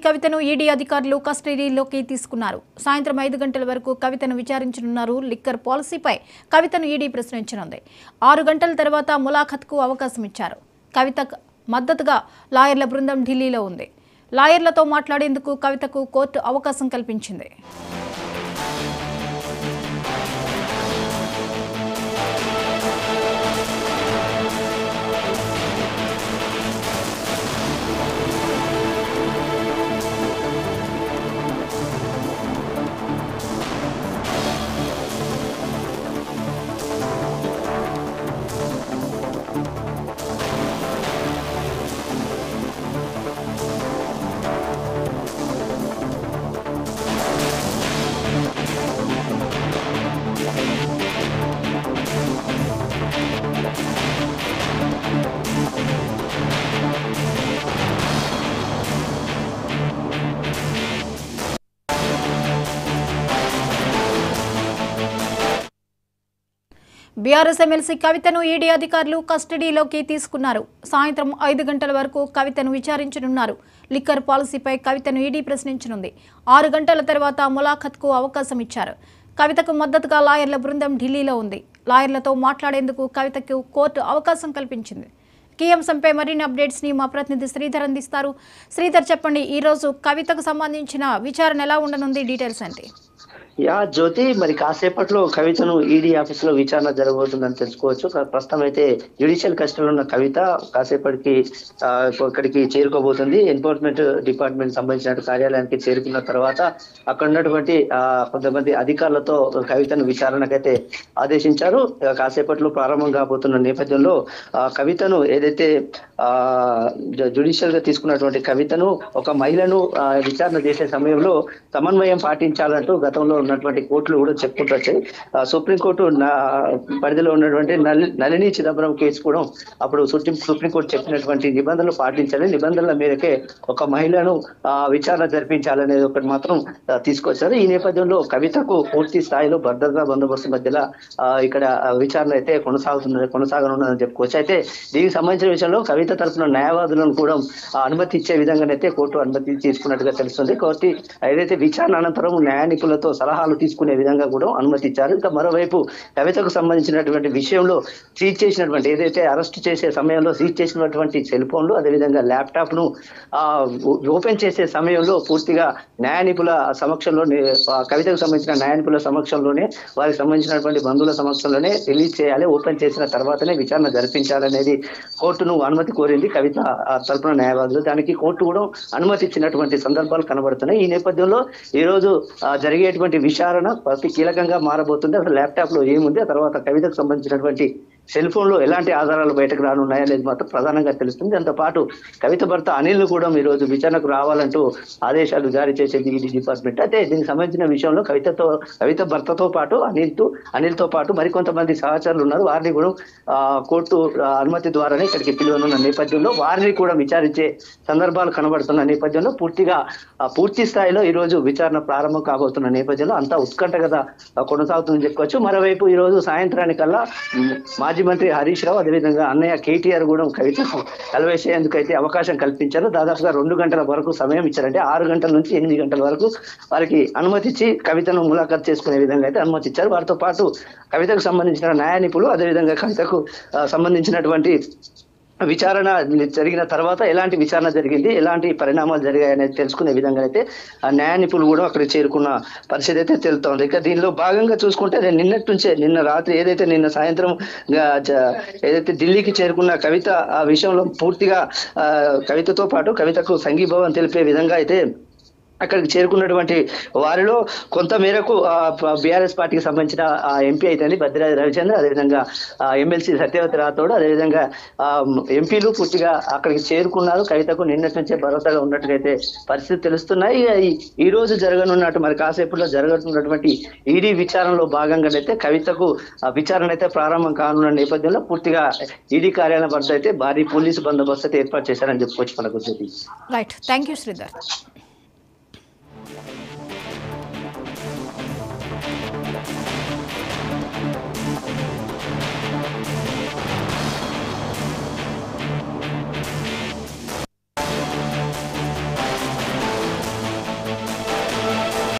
కవితను ఈడీ అధికారులు కస్టడీలోకి తీసుకున్నారు సాయంత్రం ఐదు గంటల వరకు కవితను విచారించనున్నారు లిక్కర్ పాలసీపై కవితను ఈడీ ప్రశ్నించనుంది ఆరు గంటల తర్వాత ములాఖత్కు అవకాశం ఇచ్చారు కవిత మద్దతుగా లాయర్ల బృందం ఢిల్లీలో ఉంది లాయర్లతో మాట్లాడేందుకు కవితకు కోర్టు అవకాశం కల్పించింది బీఆర్ఎస్ ఎమ్మెల్సీ కవితను ఈడీ అధికారులు కస్టడీలోకి తీసుకున్నారు సాయంత్రం ఐదు గంటల వరకు కవితను విచారించనున్నారు లిక్కర్ పాలసీపై కవితను ఈడీ ప్రశ్నించనుంది ఆరు గంటల తర్వాత ములాఖత్కు అవకాశం ఇచ్చారు కవితకు మద్దతుగా లాయర్ల బృందం ఢిల్లీలో ఉంది లాయర్లతో మాట్లాడేందుకు కవితకు కోర్టు అవకాశం కల్పించింది కీ అంశంపై మరిన్ని అప్డేట్స్ ని మా ప్రతినిధి శ్రీధర్ అందిస్తారు శ్రీధర్ చెప్పండి ఈ రోజు కవితకు సంబంధించిన విచారణ ఎలా ఉండనుంది డీటెయిల్స్ ఏంటి యా జ్యోతి మరి కాసేపట్లో కవితను ఈడీ ఆఫీస్ లో విచారణ జరగబోతుందని తెలుసుకోవచ్చు కా- ప్రస్తుతం అయితే జ్యుడిషియల్ కస్టడీలో ఉన్న కవిత కాసేపటికి ఆ, ఇక్కడికి చేరుకోబోతుంది ఎన్ఫోర్స్మెంట్ డిపార్ట్మెంట్ సంబంధించిన కార్యాలయానికి చేరుకున్న తర్వాత అక్కడ ఉన్నటువంటి ఆ, కొంతమంది అధికారులతో కవితను విచారణకైతే ఆదేశించారు ఇక కాసేపట్లో ప్రారంభం కాబోతున్న నేపథ్యంలో ఆ, కవితను ఏదైతే ఆ జ్యుడిషియల్ గా తీసుకున్నటువంటి కవితను ఒక మహిళను ఆ, విచారణ చేసే సమయంలో సమన్వయం పాటించాలంటూ గతంలో ఉన్నటువంటి కోర్టులు కూడా చెప్పుకుంటూ వచ్చాయి ఆ, సుప్రీంకోర్టు నా పరిధిలో ఉన్నటువంటి నళి- నళిని చిదంబరం కేసు కూడా అప్పుడు సుప్రీం సుప్రీంకోర్టు చెప్పినటువంటి నిబంధనలు పాటించాలి నిబంధనల మేరకే ఒక మహిళను ఆ, విచారణ జరిపించాలనేది ఒకటి మాత్రం ఆ, తీసుకొచ్చారు ఈ నేపథ్యంలో కవితకు పూర్తి స్థాయిలో భద్రతా బందోబస్తు మధ్యలో ఆ, ఇక్కడ ఆ, విచారణ అయితే కొనసాగుతున్నది కొనసాగనున్నదని చెప్పుకోవచ్చు అయితే దీనికి సంబంధించిన విషయంలో కవిత తరపున న్యాయవాదులను కూడా ఆ, అనుమతి ఇచ్చే విధంగానైతే కోర్టు అనుమతి తీసుకున్నట్టుగా తెలుస్తుంది కాబట్టి ఏదైతే విచారణ అనంతరం న్యాయ నిపుణులతో సలహాలు తీసుకునే విధంగా కూడా అనుమతి ఇచ్చారు ఇంకా మరోవైపు కవితకు సంబంధించినటువంటి విషయంలో సీజ్ చేసినటువంటి ఏదైతే అరెస్ట్ చేసే సమయంలో సీజ్ చేసినటువంటి సెల్ ఫోన్లు అదేవిధంగా ల్యాప్టాప్ ను ఆ, ఓపెన్ చేసే సమయంలో పూర్తిగా న్యాయ నిపుణుల సమక్షంలో ఆ, కవితకు సంబంధించిన న్యాయ నిపుణుల సమక్షంలోనే వారికి సంబంధించినటువంటి బంధువుల సమక్షంలోనే రిలీజ్ చేయాలి ఓపెన్ చేసిన తర్వాతనే విచారణ జరిపించాలనేది కోర్టును అనుమతి కోరింది కవిత ఆ, తరపున న్యాయవాదులు దానికి కోర్టు కూడా అనుమతి ఇచ్చినటువంటి సందర్భాలు కనబడుతున్నాయి ఈ నేపథ్యంలో ఈ రోజు ఆ, జరిగేటువంటి విచారణ అతి కీలకంగా మారబోతుంది అసలు ల్యాప్టాప్ లో ఏముంది ఆ తర్వాత కవితకు సంబంధించినటువంటి సెల్ ఫోన్ లో ఎలాంటి ఆధారాలు బయటకు రానున్నాయనేది మాత్రం ప్రధానంగా తెలుస్తుంది దాంతో పాటు కవిత భర్త అనిల్ ను కూడా ఈ రోజు విచారణకు రావాలంటూ ఆదేశాలు జారీ చేసేది ఈడీ డిపార్ట్మెంట్ అయితే దీనికి సంబంధించిన విషయంలో కవితతో కవిత భర్తతో పాటు అనిల్ తో అనిల్ తో పాటు మరికొంతమంది సహచరులు ఉన్నారు వారిని కూడా ఆ, కోర్టు ఆ, అనుమతి ద్వారానే ఇక్కడికి పిలువనున్న నేపథ్యంలో వారిని కూడా విచారించే సందర్భాలు కనబడుతున్న నేపథ్యంలో పూర్తిగా ఆ, పూర్తి స్థాయిలో ఈ రోజు విచారణ ప్రారంభం కాబోతున్న నేపథ్యంలో అంతా ఉత్కంఠగత ఆ, కొనసాగుతుందని చెప్పుకోవచ్చు మరోవైపు ఈ రోజు సాయంత్రానికల్లా ఉమ్, మాజీ మంత్రి హరీష్ రావు అదేవిధంగా అన్నయ్య కేటీఆర్ కూడా కవితకు కలవేసేందుకు అయితే అవకాశం కల్పించారు దాదాపుగా రెండు గంటల వరకు సమయం ఇచ్చారంటే ఆరు గంటల నుంచి ఎనిమిది గంటల వరకు వారికి అనుమతి ఇచ్చి కవితను ములాఖత్ చేసుకునే విధంగా అయితే అనుమతి ఇచ్చారు వారితో పాటు కవితకు సంబంధించిన న్యాయ నిపుణులు అదేవిధంగా కవితకు ఆ, సంబంధించినటువంటి విచారణ జరిగిన తర్వాత ఎలాంటి విచారణ జరిగింది ఎలాంటి పరిణామాలు జరిగాయి అనేది తెలుసుకునే విధంగా అయితే ఆ న్యాయ నిపుణులు కూడా అక్కడ చేరుకున్న పరిస్థితి అయితే తెలుస్తోంది ఇక దీనిలో భాగంగా చూసుకుంటే నేను నిన్నటి నుంచే నిన్న రాత్రి ఏదైతే నిన్న సాయంత్రం గా జ- ఏదైతే ఢిల్లీకి చేరుకున్న కవిత ఆ విషయంలో పూర్తిగా ఆ, కవితతో పాటు కవితకు సంఘీభావం తెలిపే విధంగా అయితే అక్కడికి చేరుకున్నటువంటి వారిలో కొంత మేరకు బీఆర్ఎస్ పార్టీకి సంబంధించిన ఆ ఎంపీ అయితేనే భద్రాజి రవిచంద్ర అదేవిధంగా ఆ ఎమ్మెల్సీ సత్యవతి రాథోడ్ అదేవిధంగా ఆ ఎంపీలు పూర్తిగా అక్కడికి చేరుకున్నారు కవితకు నిన్నటి నుంచే భరోసాగా ఉన్నట్టుగైతే పరిస్థితి తెలుస్తున్నాయి ఇక ఈ- ఈ రోజు జరగనున్నట్టు మరి కాసేపులో జరగనున్నటువంటి ఈడీ విచారణలో భాగంగానైతే కవితకు ఆ విచారణ అయితే ప్రారంభం కానున్న నేపథ్యంలో పూర్తిగా ఈడీ కార్యాలయం వద్ద అయితే భారీ పోలీసు బందోబస్తు అయితే ఏర్పాటు చేశారని చెప్పుకోవచ్చు మనకు Jyothi. Right thank you Sridhar